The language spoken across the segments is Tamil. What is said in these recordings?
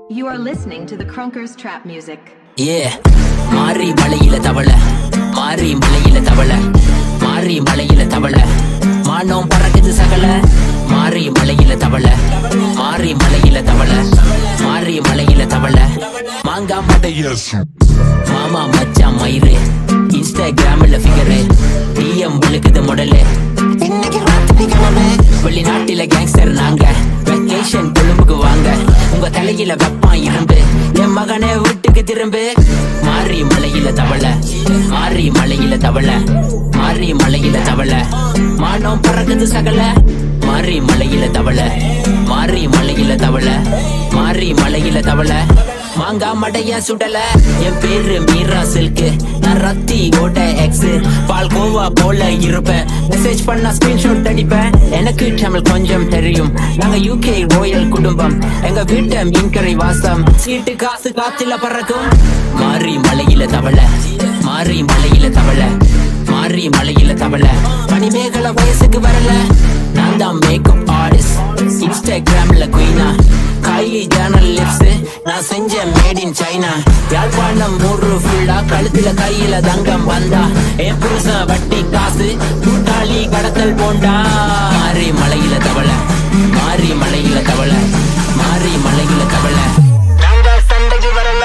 You are listening to the Crunkers Trap Music. ஏ மாறி மலையில தவள மாறி மலையில தவள மாறி மலையில தவள மானம் பறக்குது சகல மாறி மலையில தவள மாறி மலையில தவள மாறி மலையில தவள மாங்கா மடைய மாமா மச்சான் மயிறு இன்ஸ்டாகிராம்ல ஃபிகரு டிஎம் விழுக்குது முடலு இன்னைக்கு ராத்திரி கிழமை வெளிநாட்டில கேங்ஸ்டர் நாங்க வெக்கேஷன் கொழும்புக்கு வாங்க உங்க தலையில வெப்பான் இரும்பு என் மகனே வீட்டுக்கு திரும்பு மாறி மலையில தவள மாறி மலையில தவள மாறி மலையில தவள மானம் பறக்குது சகல மாறி மலையில தவள மாறி மலையில தவள மாறி மலையில தவள மாங்கா மடைய சுடல என் பேரு மீரா சில்கு நான் ரத்தி ஓட்ட எக்ஸ் பால் கோவா போல இருப்பேன் மெசேஜ் பண்ணா ஸ்கிரீன்ஷாட் அடிப்பேன் எனக்கு தமிழ் கொஞ்சம் தெரியும் நாங்க யூகே ரோயல் குடும்பம் எங்க வீட்டை மீன்கரை வாசம் சீட்டு காசு காத்துல பறக்கும் மாறி மலையில தவள மாறி மலையில தவள மாறி மலையில தவள மணிமேகல வயசுக்கு வரல நான் தான் மேக்கப் ஆர்டிஸ்ட் இன்ஸ்டாகிராம்ல குயினா கைலி ஜேர்னல் லிப்ஸ் நான் செஞ்ச மேட் இன் சைனா யாழ்ப்பாணம் மூன்று ஃபுல்லா கழுத்துல கையில தங்கம் வந்தா என் புருஷன் வட்டி காசு கூட்டாளி கடத்தல் போண்டா மாறி மலையில தவள மாறி மலையில தவள மாறி மலையில தவள நாங்க சண்டைக்கு வரல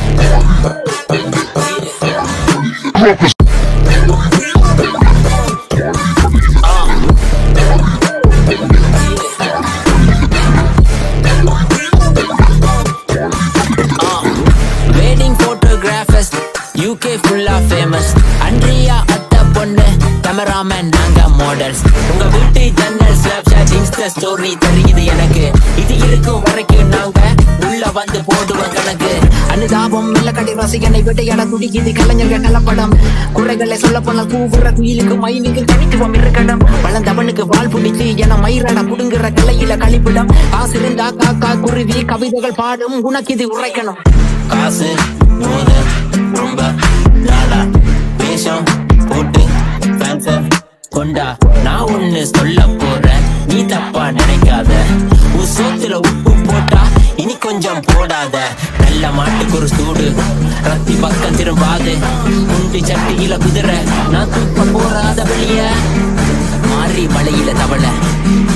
வெட்டிங் போட்டோகிராஃபர்ஸ் யூகே ஃபுல்லா ஃபேமஸ் அன்றியா அத்த பொண்ணு கேமராமேன் நாங்க மாடல்ஸ் உங்க வீட்டு ஜன்னல் ஸ்னாப்சாட் இன்ஸ்டா ஸ்டோரி தெரியுது எனக்கு இது இருக்கும் வரைக்கும் நாங்க உள்ள வந்து போடுவோம் கணக்கு அனுதாபம் வெள்ளக்கடை ரசிகனை விடையாட துடிக்குது கலைஞர்கள் கலப்படம் குறைகளை சொல்ல போன கூவுற குயிலுக்கு மைனிங்கு தனித்துவம் இருக்கணும் வளர்ந்தவனுக்கு வால் பிடிச்சு என மயிராட புடுங்குற கலையில கழிப்பிடம் காசு இருந்தா காக்கா குருவி கவிதைகள் பாடும் உனக்கு இது உரைக்கணும் காசு போது ரொம்ப நாளா வேஷம் போட்டு ஃபேன்ஸ கொண்டா நான் ஒண்ணு சொல்ல போறேன் நீ தப்பா நினைக்காத உன் சோத்துல உப்பு போட்டா இனி கொஞ்சம் போடாத நல்ல மாட்டுக்கு ஒரு சூடு ரத்தி பக்கம் திரும்பாது குண்டி சட்டியில குதிரை நான் தூக்க போறாத வெளிய மாறி மலையில தவள